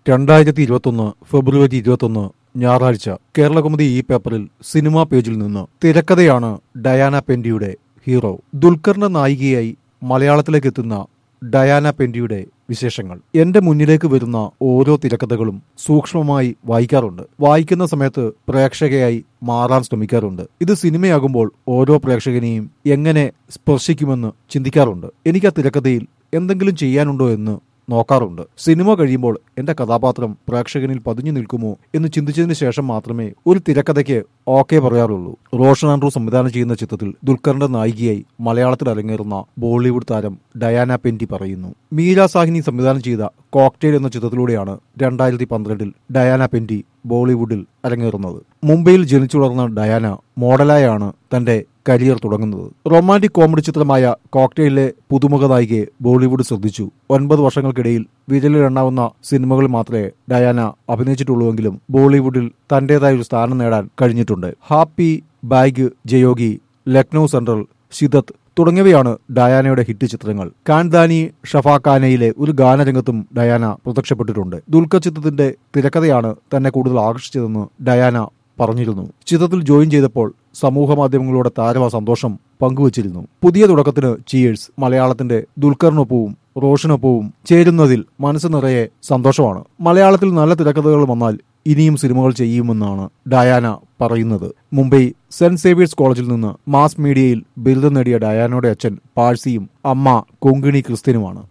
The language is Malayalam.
രണ്ടായിരത്തി ഇരുപത്തൊന്ന് ഫെബ്രുവരി ഇരുപത്തൊന്ന് ഞായറാഴ്ച കേരളകൗമുദി ഈ പേപ്പറിൽ സിനിമാ പേജിൽ നിന്ന് തിരക്കഥയാണ് ഡയാന പെൻഡിയുടെ ഹീറോ ദുൽഖറിന്റെ നായികയായി മലയാളത്തിലേക്ക് എത്തുന്ന ഡയാന പെൻഡിയുടെ വിശേഷങ്ങൾ എന്റെ മുന്നിലേക്ക് വരുന്ന ഓരോ തിരക്കഥകളും സൂക്ഷ്മമായി വായിക്കാറുണ്ട് വായിക്കുന്ന സമയത്ത് പ്രേക്ഷകയായി മാറാൻ ശ്രമിക്കാറുണ്ട് ഇത് സിനിമയാകുമ്പോൾ ഓരോ പ്രേക്ഷകനെയും എങ്ങനെ സ്പർശിക്കുമെന്ന് ചിന്തിക്കാറുണ്ട് എനിക്ക് ആ തിരക്കഥയിൽ എന്തെങ്കിലും ചെയ്യാനുണ്ടോ എന്ന് നോക്കാറുണ്ട് സിനിമ കഴിയുമ്പോൾ എന്റെ കഥാപാത്രം പ്രേക്ഷകനിൽ പതിഞ്ഞു നിൽക്കുമോ എന്ന് ചിന്തിച്ചതിന് ശേഷം മാത്രമേ ഒരു തിരക്കഥയ്ക്ക് ഓക്കെ പറയാറുള്ളൂ റോഷൻ ആൻഡ്രൂ സംവിധാനം ചെയ്യുന്ന ചിത്രത്തിൽ ദുൽഖറിന്റെ നായികയായി മലയാളത്തിൽ അരങ്ങേറുന്ന ബോളിവുഡ് താരം ഡയാന പെൻറ്റി പറയുന്നു മീര സാഹിനി സംവിധാനം ചെയ്ത കോക്ടെയിൽ എന്ന ചിത്രത്തിലൂടെയാണ് രണ്ടായിരത്തി പന്ത്രണ്ടിൽ ഡയാന പെൻറ്റി ബോളിവുഡിൽ അരങ്ങേറുന്നത് മുംബൈയിൽ ജനിച്ചു വളർന്ന ഡയാന മോഡലായാണ് തന്റെ കരിയർ തുടങ്ങുന്നത് റൊമാന്റിക് കോമഡി ചിത്രമായ കോക്ടെയിലെ പുതുമുഖ നായികയെ ബോളിവുഡ് ശ്രദ്ധിച്ചു ഒൻപത് വർഷങ്ങൾക്കിടയിൽ വിരലിലെണ്ണാവുന്ന സിനിമകൾ മാത്രമേ ഡയാന അഭിനയിച്ചിട്ടുള്ളൂവെങ്കിലും ബോളിവുഡിൽ തന്റേതായ ഒരു സ്ഥാനം നേടാൻ കഴിഞ്ഞിട്ടുണ്ട് ഹാപ്പി ബാഗ് ജയോഗി ലക്നൌ സെൻട്രൽ ശിദത്ത് തുടങ്ങിയവയാണ് ഡയാനയുടെ ഹിറ്റ് ചിത്രങ്ങൾ കാൻദാനി ഷഫാഖാനയിലെ ഒരു ഗാനരംഗത്തും ഡയാന പ്രത്യക്ഷപ്പെട്ടിട്ടുണ്ട് ദുൽഖർ ചിത്രത്തിന്റെ തിരക്കഥയാണ് തന്നെ കൂടുതൽ ആകർഷിച്ചതെന്ന് ഡയാന പറഞ്ഞിരുന്നു ചിത്രത്തിൽ ജോയിൻ ചെയ്തപ്പോൾ സമൂഹ മാധ്യമങ്ങളോട് താരം ആ സന്തോഷം പങ്കുവച്ചിരുന്നു പുതിയ തുടക്കത്തിന് ചിയേഴ്സ് മലയാളത്തിന്റെ ദുൽഖറിനൊപ്പവും റോഷനൊപ്പവും ചേരുന്നതിൽ മനസ്സ് നിറയെ സന്തോഷമാണ് മലയാളത്തിൽ നല്ല തിരക്കഥകൾ വന്നാൽ ഇനിയും സിനിമകൾ ചെയ്യുമെന്നാണ് ഡയാന പറയുന്നത് മുംബൈ സെന്റ് സേവിയേഴ്സ് കോളേജിൽ നിന്ന് മാസ് മീഡിയയിൽ ബിരുദം നേടിയ ഡയാനയുടെ അച്ഛൻ പാഴ്സിയും അമ്മ കൊങ്കിണി ക്രിസ്ത്യനുമാണ്